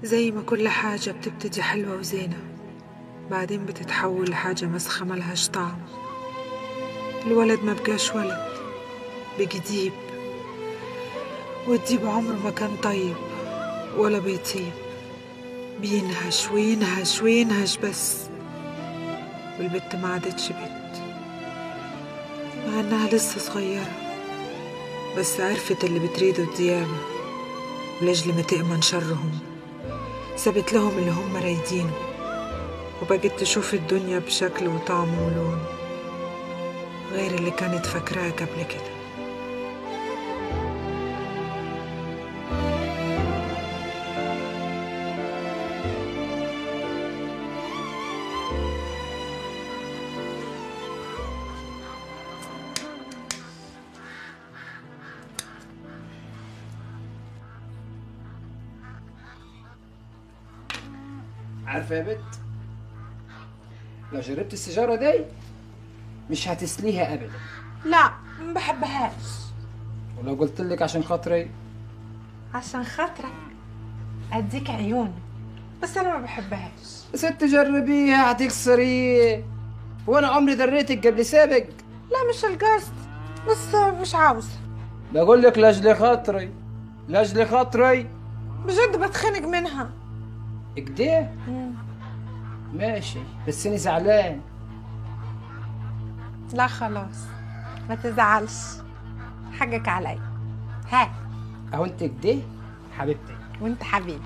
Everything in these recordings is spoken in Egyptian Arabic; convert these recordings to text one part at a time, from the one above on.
زي ما كل حاجة بتبتدي حلوة وزينة بعدين بتتحول لحاجة مسخة ملهاش طعم الولد ما بقاش ولد بقي ديب والديب عمره ما كان طيب ولا بيطيب بينهش وينهش وينهش بس والبت ما عادتش بت مع انها لسه صغيرة بس عرفت اللي بتريده الديابة ولأجل ما تأمن شرهم سابت لهم اللي هم رايدينه وبقت تشوف الدنيا بشكل وطعم ولون غير اللي كانت فاكراه قبل كده عارفه يا بت لو جربت السيجاره دي مش هتسليها ابدا لا ما بحبهاش ولو قلت لك عشان خاطري عشان خاطرك اديك عيوني بس انا ما بحبهاش ست جربيها هتكسريه وانا عمري دريتك قبل سابق لا مش القصد بس مش عاوزة بقول لك لاجل خاطري لاجل خاطري بجد بتخنق منها كده ماشي بس انا زعلان لا خلاص ما تزعلش حقك علي ها اهو انت كده حبيبتي وانت حبيبي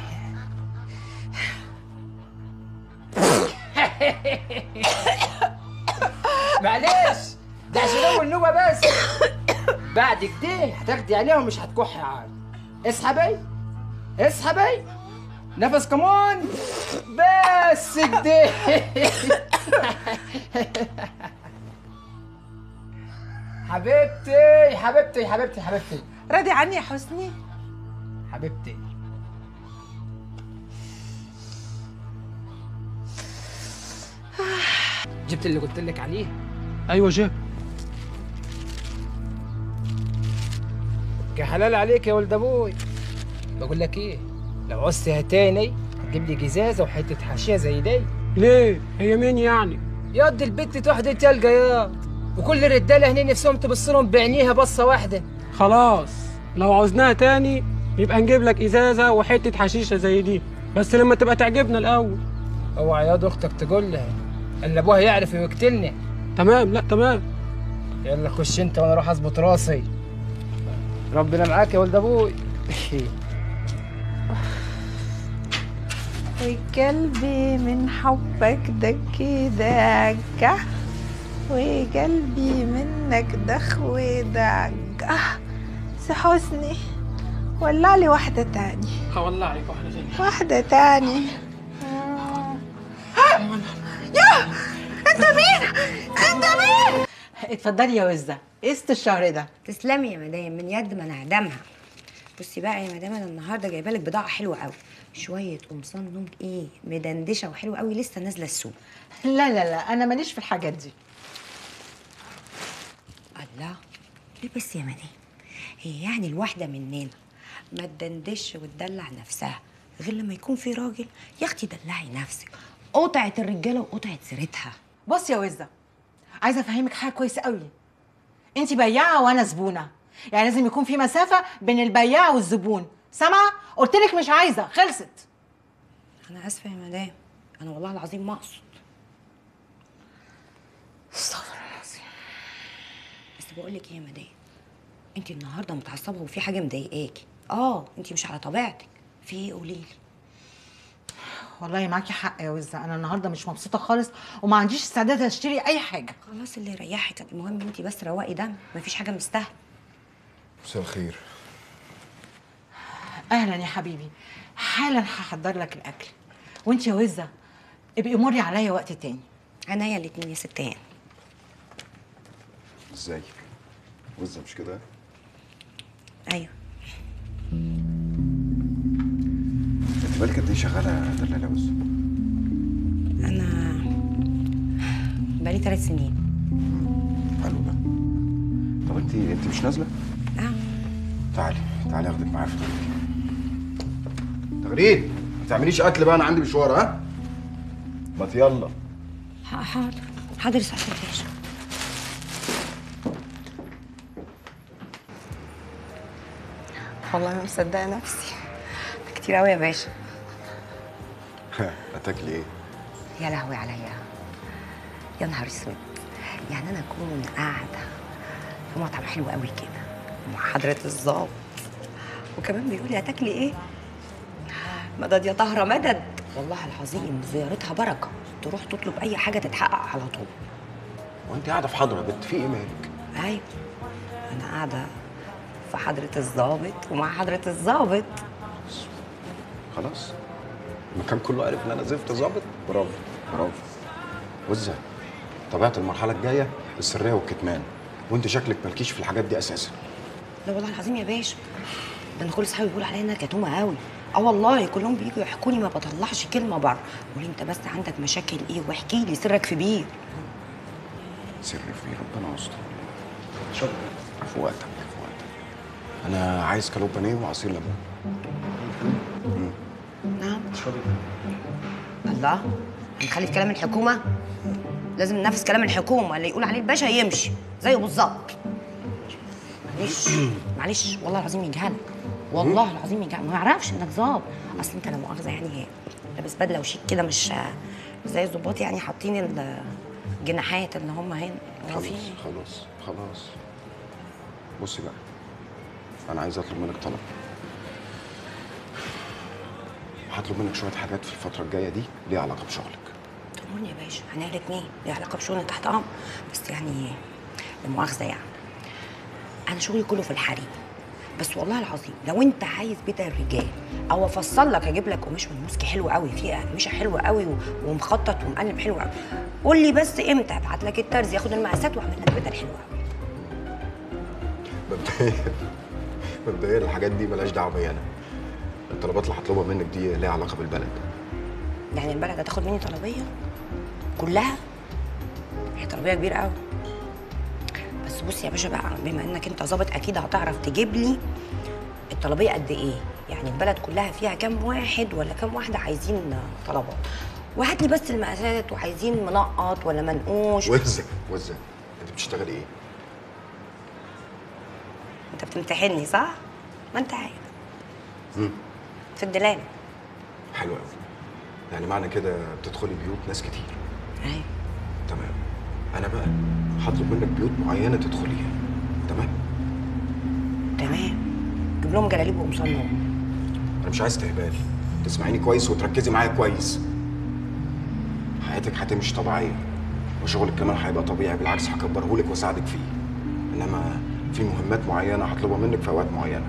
معلش ده عشان اول نوبه بس بعد كده هتاخدي عليها ومش هتكحي عادي اسحبي اسحبي نفس كمان بس كده حبيبتي حبيبتي حبيبتي حبيبتي راضي عني يا حسني حبيبتي جبت اللي قلت لك عليه ايوه جاب كحلال عليك يا ولد ابوي بقول لك ايه لو عوزتها تاني هتجيب لي جزازه وحته حاشيه زي دي ليه هي مين يعني ياض البت تحدي تلقى يا وكل الرجاله هنا نفسهم تبص لهم بعينيها بصه واحده خلاص لو عوزناها تاني يبقى نجيب لك ازازه وحته حشيشه زي دي بس لما تبقى تعجبنا الاول اوعى ياض اختك تقول لها ان ابوها يعرف ويقتلني تمام لا تمام يلا خش انت وانا اروح اظبط راسي ربنا معاك يا ولد ابوي وقلبي من حبك دك دقة وقلبي منك دخ ودقة سي حسني ولع لي واحدة تاني هولع عليك واحده ثانيه واحدة تاني يا انت مين انت مين اتفضلي يا وزة قسط الشهر ده تسلمي يا مدام من يد ما نعدمها بصي بقى يا مدام انا النهارده جايبه لك بضاعه حلوه قوي شويه قمصان نوم ايه مدندشه وحلوه قوي لسه نازله السوق لا لا لا انا ماليش في الحاجات دي الله ليه بس يا مدام هي يعني الواحده مننا ما تدندش وتدلع نفسها غير لما يكون في راجل يا اختي دلعي نفسك قطعت الرجاله وقطعت سيرتها بص يا وزة عايزه افهمك حاجه كويسه قوي انت بياعه وانا زبونه يعني لازم يكون في مسافه بين البياع والزبون سامعه قلت لك مش عايزه خلصت انا اسفه يا مدام انا والله العظيم ما اقصد استغفر الله العظيم بس بقول لك ايه يا مدام انت النهارده متعصبه وفي حاجه مضايقاكي اه انت مش على طبيعتك في ايه قولي لي والله معاكي حق يا وزة انا النهارده مش مبسوطه خالص وما عنديش استعداد اشتري اي حاجه خلاص اللي يريحك المهم انت بس روقي دم مفيش حاجه مستاهله مساء الخير اهلا يا حبيبي حالا هحضر لك الاكل وانت يا وزة ابقي مري عليا وقت تاني عينيا الاتنين يا ستان ازاي وزة مش كده ايوه انت بالك قد ايه شغاله دلاله وزة انا بقالي ثلاث سنين حلو ده طب انت انت مش نازله اه تعالي تعالي اخدك معايا في طريقي تغريد تعمليش اكل بقى انا عندي مشوار ها ما يلا ح- حاضر حاضر يا سعاده الباشا والله ما مصدقه نفسي ده كتير قوي يا باشا هتاكلي ايه يا لهوي عليا يا نهار اسود يعني انا اكون قاعده في مطعم حلو قوي كده مع حضره الظابط وكمان بيقول لي هتاكلي ايه مدد يا طهره مدد والله العظيم زيارتها بركه تروح تطلب اي حاجه تتحقق على طول وانت قاعده في حضره يا بنت في ايه مالك ايوه انا قاعده في حضره الظابط ومع حضره الظابط خلاص المكان كله عارف ان انا زفت ظابط برافو برافو وزة طبيعه المرحله الجايه السريه والكتمان وانت شكلك مالكيش في الحاجات دي اساسا لا والله العظيم يا باشا ده انا كل اصحابي بيقولوا عليا انها كتومه قوي اه والله كلهم بييجوا يحكوا لي ما بطلعش كلمه بره قولي انت بس عندك مشاكل ايه واحكي لي سرك في بيه سر في ربنا يستر شكرا في وقتك في وقتك انا عايز كالو بانيه وعصير ليمون نعم الله هنخلي في كلام الحكومه لازم ننفذ كلام الحكومه اللي يقول عليه الباشا يمشي زيه بالظبط معلش معلش والله العظيم يجهلك والله العظيم يجهلك ما يعرفش انك ظابط اصل انت لا مؤاخذه يعني لابس بدله وشيك كده مش زي الظباط يعني حاطين الجناحات اللي هم هنا هو خلاص في خلاص خلاص بصي بقى انا عايز اطلب منك طلب هطلب منك شويه حاجات في الفتره الجايه دي ليها علاقه بشغلك طمني يا باشا هنعمل الاثنين ليه علاقه بشغل تحت امر بس يعني لا مؤاخذه يعني انا شغلي كله في الحريم بس والله العظيم لو انت عايز بيت الرجال او افصل لك اجيب لك قماش من موسكي حلو قوي فيه قماشه حلوه قوي و- ومخطط ومقلب حلو قوي قول لي بس امتى ابعت لك الترز ياخد المقاسات واعمل لك بدل حلو قوي مبدئيا مبدئيا الحاجات دي ملهاش دعوه بيا انا الطلبات اللي هطلبها منك دي ليها علاقه بالبلد يعني البلد هتاخد مني طلبيه كلها هي طلبيه كبيره قوي بس بص يا باشا بقى بما انك انت ظابط اكيد هتعرف تجيب لي الطلبيه قد ايه يعني البلد كلها فيها كام واحد ولا كام واحده عايزين طلبات وهات لي بس المقاسات وعايزين منقط ولا منقوش وزه وزه انت بتشتغلي ايه؟ انت بتمتحني صح ما انت عارف مم. في الدلاله حلو قوي يعني معنى كده بتدخلي بيوت ناس كتير ايوه تمام انا بقى هطلب منك بيوت معينه تدخليها تمام تمام جيب لهم جلاليب وقمصان نوم انا مش عايز استهبال تسمعيني كويس وتركزي معايا كويس حياتك هتمشي طبيعيه وشغلك كمان هيبقى طبيعي بالعكس هكبرهولك واساعدك فيه انما في مهمات معينه هطلبها منك في اوقات معينه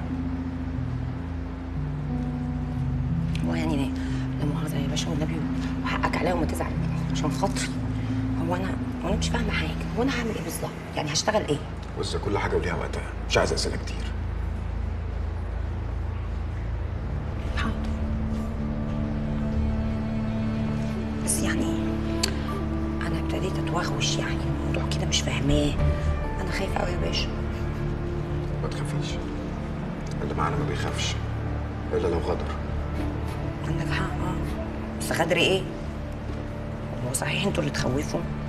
هو يعني ليه؟ لا مؤاخذة يا باشا والنبي وحقك عليا وما تزعل عشان خاطري هو انا هو انا مش فاهمة حاجة هو انا هعمل ايه بالظبط؟ يعني هشتغل ايه؟ بص كل حاجه وليها وقتها مش عايز اسئله كتير حاضر بس يعني انا ابتديت اتوغوش يعني الموضوع كده مش فاهماه انا خايفة قوي يا باشا ما تخافيش اللي معانا ما بيخافش الا لو غدر عندك حق اه بس غدر ايه؟ هو صحيح انتوا اللي تخوفوا